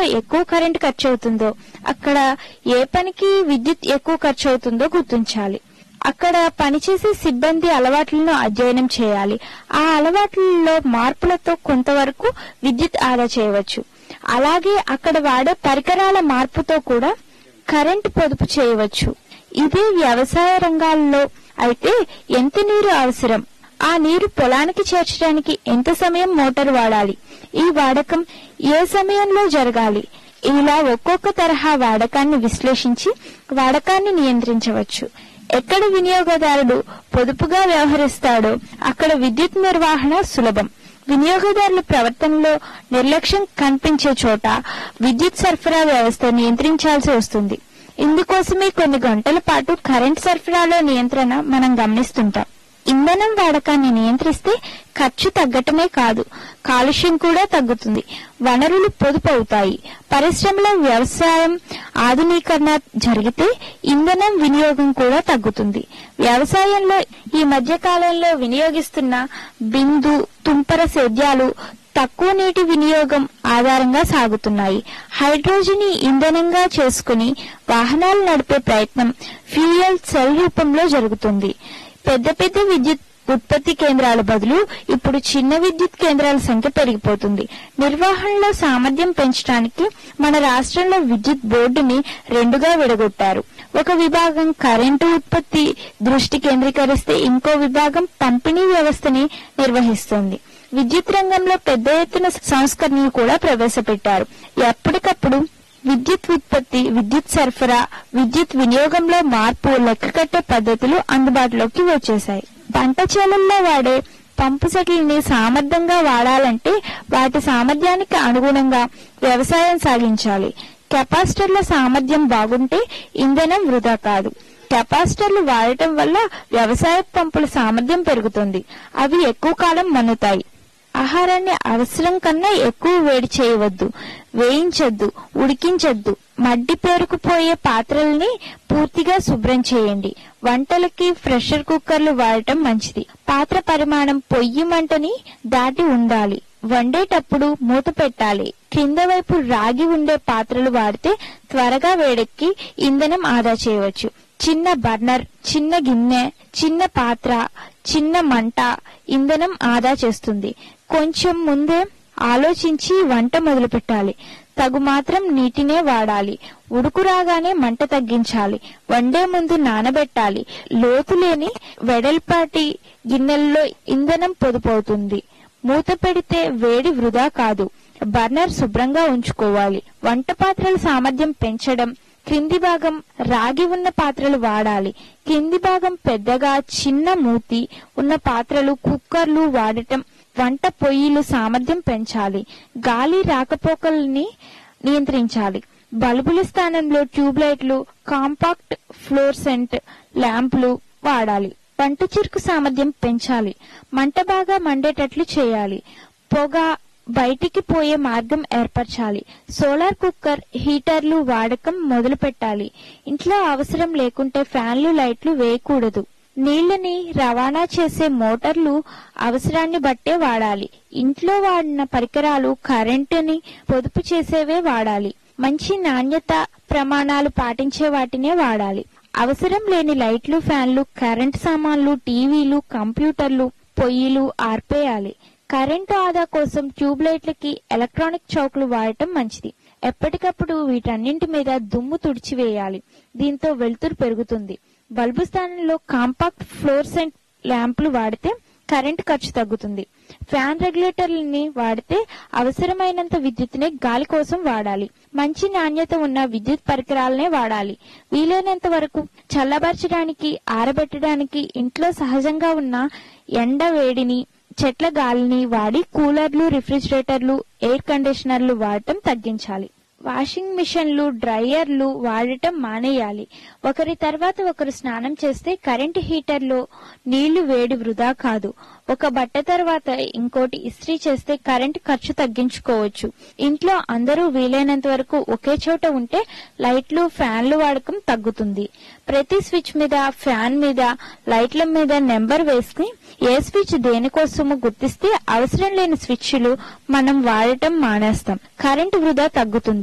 ఎక్కువ కరెంట్ ఖర్చు అవుతుందో అక్కడ ఏ పనికి విద్యుత్ ఎక్కువ ఖర్చు అవుతుందో గుర్తించాలి అక్కడ పనిచేసే సిబ్బంది అలవాట్లను అధ్యయనం చేయాలి ఆ అలవాట్లలో మార్పులతో కొంతవరకు విద్యుత్ ఆదా చేయవచ్చు అలాగే అక్కడ వాడే పరికరాల మార్పుతో కూడా కరెంటు పొదుపు చేయవచ్చు ఇదే వ్యవసాయ రంగాల్లో అయితే ఎంత నీరు అవసరం ఆ నీరు పొలానికి చేర్చడానికి ఎంత సమయం మోటార్ వాడాలి ఈ వాడకం ఏ సమయంలో జరగాలి ఇలా ఒక్కొక్క తరహా వాడకాన్ని విశ్లేషించి వాడకాన్ని నియంత్రించవచ్చు ఎక్కడ వినియోగదారుడు పొదుపుగా వ్యవహరిస్తాడో అక్కడ విద్యుత్ నిర్వహణ సులభం వినియోగదారుల ప్రవర్తనలో నిర్లక్ష్యం కనిపించే చోట విద్యుత్ సరఫరా వ్యవస్థ నియంత్రించాల్సి వస్తుంది ఇందుకోసమే కొన్ని గంటల పాటు కరెంట్ సరఫరాలో నియంత్రణ మనం గమనిస్తుంటాం ఇంధనం వాడకాన్ని నియంత్రిస్తే ఖర్చు తగ్గటమే కాదు కాలుష్యం కూడా తగ్గుతుంది వనరులు పొదుపు అవుతాయి పరిశ్రమలో వ్యవసాయం ఆధునీకరణ జరిగితే ఇంధనం వినియోగం కూడా తగ్గుతుంది వ్యవసాయంలో ఈ మధ్య కాలంలో వినియోగిస్తున్న బిందు తుంపర సేద్యాలు తక్కువ నీటి వినియోగం ఆధారంగా సాగుతున్నాయి హైడ్రోజన్ ఇంధనంగా చేసుకుని వాహనాలు నడిపే ప్రయత్నం ఫ్యూయల్ సెల్ రూపంలో జరుగుతుంది పెద్ద పెద్ద విద్యుత్ ఉత్పత్తి కేంద్రాల బదులు ఇప్పుడు చిన్న విద్యుత్ కేంద్రాల సంఖ్య పెరిగిపోతుంది నిర్వహణలో సామర్థ్యం పెంచడానికి మన రాష్ట్రంలో విద్యుత్ బోర్డుని రెండుగా విడగొట్టారు ఒక విభాగం కరెంటు ఉత్పత్తి దృష్టి కేంద్రీకరిస్తే ఇంకో విభాగం పంపిణీ వ్యవస్థని నిర్వహిస్తుంది విద్యుత్ రంగంలో పెద్ద ఎత్తున సంస్కరణలు కూడా ప్రవేశపెట్టారు ఎప్పటికప్పుడు విద్యుత్ ఉత్పత్తి విద్యుత్ సరఫరా విద్యుత్ వినియోగంలో మార్పు లెక్కకట్టే పద్ధతులు అందుబాటులోకి వచ్చేశాయి పంట చేలల్లో వాడే పంపు సెట్లని సామర్థ్యంగా వాడాలంటే వాటి సామర్థ్యానికి అనుగుణంగా వ్యవసాయం సాగించాలి కెపాసిటర్ల సామర్థ్యం బాగుంటే ఇంధనం వృధా కాదు కెపాసిటర్లు వాడటం వల్ల వ్యవసాయ పంపుల సామర్థ్యం పెరుగుతుంది అవి ఎక్కువ కాలం మన్నుతాయి ఆహారాన్ని అవసరం కన్నా ఎక్కువ వేడి చేయవద్దు వేయించొద్దు ఉడికించొద్దు మడ్డి పేరుకుపోయే పాత్రల్ని పూర్తిగా శుభ్రం చేయండి వంటలకి ప్రెషర్ కుక్కర్లు వాడటం మంచిది పాత్ర పరిమాణం పొయ్యి మంటని దాటి ఉండాలి వండేటప్పుడు మూత పెట్టాలి కింద వైపు రాగి ఉండే పాత్రలు వాడితే త్వరగా వేడెక్కి ఇంధనం ఆదా చేయవచ్చు చిన్న బర్నర్ చిన్న గిన్నె చిన్న పాత్ర చిన్న మంట ఇంధనం ఆదా చేస్తుంది కొంచెం ముందే ఆలోచించి వంట మొదలు పెట్టాలి తగు మాత్రం నీటినే వాడాలి ఉడుకు రాగానే మంట తగ్గించాలి వండే ముందు నానబెట్టాలి లోతు లేని వెడల్పాటి గిన్నెల్లో ఇంధనం పొదుపవుతుంది మూత పెడితే వేడి వృధా కాదు బర్నర్ శుభ్రంగా ఉంచుకోవాలి వంట పాత్రల సామర్థ్యం పెంచడం క్రింది భాగం రాగి ఉన్న పాత్రలు వాడాలి కింది భాగం పెద్దగా చిన్న మూతి ఉన్న పాత్రలు కుక్కర్లు వాడటం వంట పొయ్యిలు సామర్థ్యం పెంచాలి గాలి రాకపోకల్ని నియంత్రించాలి బల్బుల స్థానంలో ట్యూబ్ లైట్లు కాంపాక్ట్ ఫ్లోర్సెంట్ ల్యాంపులు వాడాలి వంట చిరుకు సామర్థ్యం పెంచాలి మంట బాగా మండేటట్లు చేయాలి పొగ బయటికి పోయే మార్గం ఏర్పరచాలి సోలార్ కుక్కర్ హీటర్లు వాడకం మొదలు పెట్టాలి ఇంట్లో అవసరం లేకుంటే ఫ్యాన్లు లైట్లు వేయకూడదు నీళ్లని రవాణా చేసే మోటార్లు అవసరాన్ని బట్టే వాడాలి ఇంట్లో వాడిన పరికరాలు కరెంటుని పొదుపు చేసేవే వాడాలి మంచి నాణ్యత ప్రమాణాలు పాటించే వాటినే వాడాలి అవసరం లేని లైట్లు ఫ్యాన్లు కరెంట్ సామాన్లు టీవీలు కంప్యూటర్లు పొయ్యిలు ఆర్పేయాలి కరెంటు ఆదా కోసం ట్యూబ్ లైట్లకి ఎలక్ట్రానిక్ చౌక్లు వాడటం మంచిది ఎప్పటికప్పుడు వీటన్నింటి మీద దుమ్ము తుడిచివేయాలి దీంతో వెలుతురు పెరుగుతుంది బల్బు స్థానంలో కాంపాక్ట్ ఫ్లోర్సెంట్ ల్యాంపులు వాడితే కరెంట్ ఖర్చు తగ్గుతుంది ఫ్యాన్ రెగ్యులేటర్లని వాడితే అవసరమైనంత విద్యుత్తునే గాలి కోసం వాడాలి మంచి నాణ్యత ఉన్న విద్యుత్ పరికరాలనే వాడాలి వీలైనంత వరకు చల్లబరచడానికి ఆరబెట్టడానికి ఇంట్లో సహజంగా ఉన్న ఎండ వేడిని చెట్ల గాలిని వాడి కూలర్లు రిఫ్రిజిరేటర్లు ఎయిర్ కండిషనర్లు వాడటం తగ్గించాలి వాషింగ్ మిషన్లు డ్రైయర్లు వాడటం మానేయాలి ఒకరి తర్వాత ఒకరు స్నానం చేస్తే కరెంటు హీటర్లో నీళ్లు వేడి వృధా కాదు ఒక బట్ట తర్వాత ఇంకోటి ఇస్త్రీ చేస్తే కరెంటు ఖర్చు తగ్గించుకోవచ్చు ఇంట్లో అందరూ వీలైనంత వరకు ఒకే చోట ఉంటే లైట్లు ఫ్యాన్లు వాడకం తగ్గుతుంది ప్రతి స్విచ్ మీద ఫ్యాన్ మీద లైట్ల మీద నెంబర్ వేసుకుని ఏ స్విచ్ దేనికోసమో గుర్తిస్తే అవసరం లేని స్విచ్లు మనం వాడటం మానేస్తాం కరెంటు వృధా తగ్గుతుంది